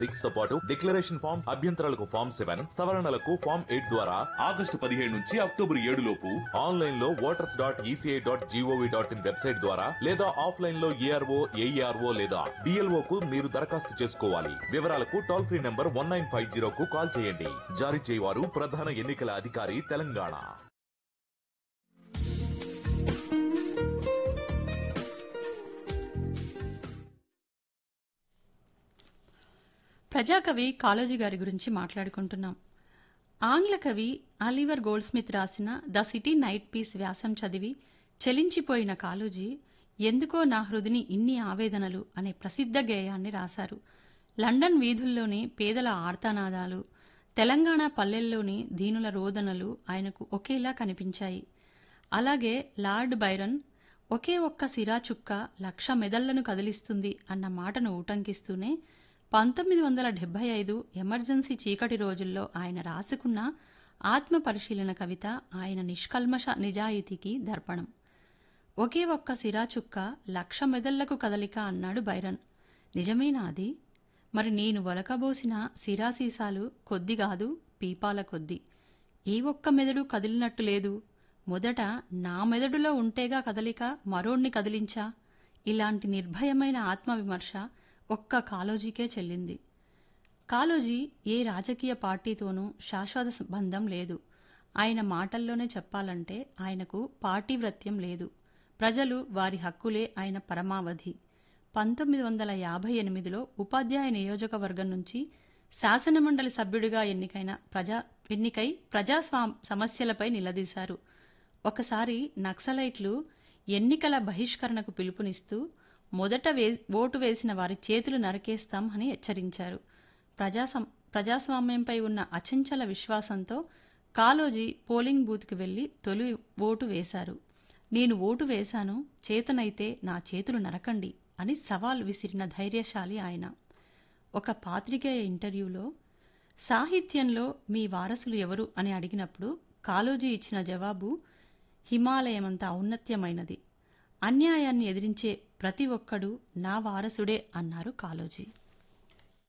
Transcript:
six తో పాటు declaration form అభ్యంతరాలకు ఫామ్ సెవెన్ సవరణలకు ఫామ్ ఎయిట్ ద్వారా ఆగస్టు పదిహేడు నుంచి అక్టోబర్ ఏడు లోపు ఆన్లైన్ లో voters dot ECI dot G O V dot in website ద్వారా లేదా ఆఫ్లైన్ లో ఏఆర్ఓ ఏఈఆర్ఓ లేదా బిఎల్ఓ కు మీరు దరఖాస్తు చేసుకోవాలి వివరాలకు toll free number one nine five zero కు కాల్ చేయండి జారీ చేయవారు ప్రధాన ఎన్నికల అధికారి తెలంగాణ ప్రజాకవి కాళోజీ గారి గురించి మాట్లాడుకుంటున్నాం ఆంగ్ల కవి అలివర్ గోల్డ్స్మిత్ రాసిన ద సిటీ నైట్ పీస్ వ్యాసం చదివి చలించిపోయిన కాళోజీ ఎందుకో నా హృదిని ఇన్ని ఆవేదనలు అనే ప్రసిద్ధ గేయాన్ని రాశారు లండన్ వీధుల్లోని పేదల ఆర్తనాదాలు తెలంగాణ పల్లెల్లోని దీనుల రోదనలు ఆయనకు ఒకేలా కనిపించాయి అలాగే లార్డ్ బైరన్ ఒకే ఒక్క సిరా చుక్క లక్ష మెదళ్లను కదిలిస్తుంది అన్న మాటను ఊటంకిస్తూనే పంతొమ్మిది వందల డెబ్బై ఐదు ఎమర్జెన్సీ చీకటి రోజుల్లో ఆయన రాసుకున్న ఆత్మ పరిశీలన కవిత ఆయన నిష్కల్మష నిజాయితీకి దర్పణం ఒకే ఒక్క సిరా చుక్క లక్ష మెదళ్లకు కదలిక అన్నాడు బైరన్ నిజమేనా అది మరి నేను వలకబోసిన సిరాసీసాలు కొద్ది కాదు పీపాల కొద్ది ఏ ఒక్క మెదడు కదిలినట్టు లేదు మొదట నా మెదడులో ఉంటేగా కదలిక మరోణ్ణి కదిలించా ఇలాంటి నిర్భయమైన ఆత్మవిమర్శ ఒక్క కాలోజీకే చెల్లింది కాలోజీ ఏ రాజకీయ పార్టీతోనూ శాశ్వత బంధం లేదు ఆయన మాటల్లోనే చెప్పాలంటే ఆయనకు పార్టీవ్రత్యం లేదు ప్రజలు వారి హక్కులే ఆయన పరమావధి పంతొమ్మిది వందల యాభై ఎనిమిదిలో ఉపాధ్యాయ నియోజకవర్గం నుంచి శాసనమండలి సభ్యుడిగా ఎన్నికైన ప్రజా ఎన్నికై ప్రజాస్వా సమస్యలపై నిలదీశారు ఒకసారి నక్సలైట్లు ఎన్నికల బహిష్కరణకు పిలుపునిస్తూ మొదట వే ఓటు వేసిన వారి చేతులు నరికేస్తాం అని హెచ్చరించారు ప్రజాసం ప్రజాస్వామ్యంపై ఉన్న అచంచల విశ్వాసంతో కాలోజీ పోలింగ్ బూత్కి వెళ్లి తొలి ఓటు వేశారు నేను ఓటు వేశాను చేతనైతే నా చేతులు నరకండి అని సవాల్ విసిరిన ధైర్యశాలి ఆయన ఒక పాత్రికేయ ఇంటర్వ్యూలో సాహిత్యంలో మీ వారసులు ఎవరు అని అడిగినప్పుడు కాలోజీ ఇచ్చిన జవాబు హిమాలయమంత ఔన్నత్యమైనది అన్యాయాన్ని ఎదిరించే ప్రతి ఒక్కడూ నా వారసుడే అన్నారు కాలోజీ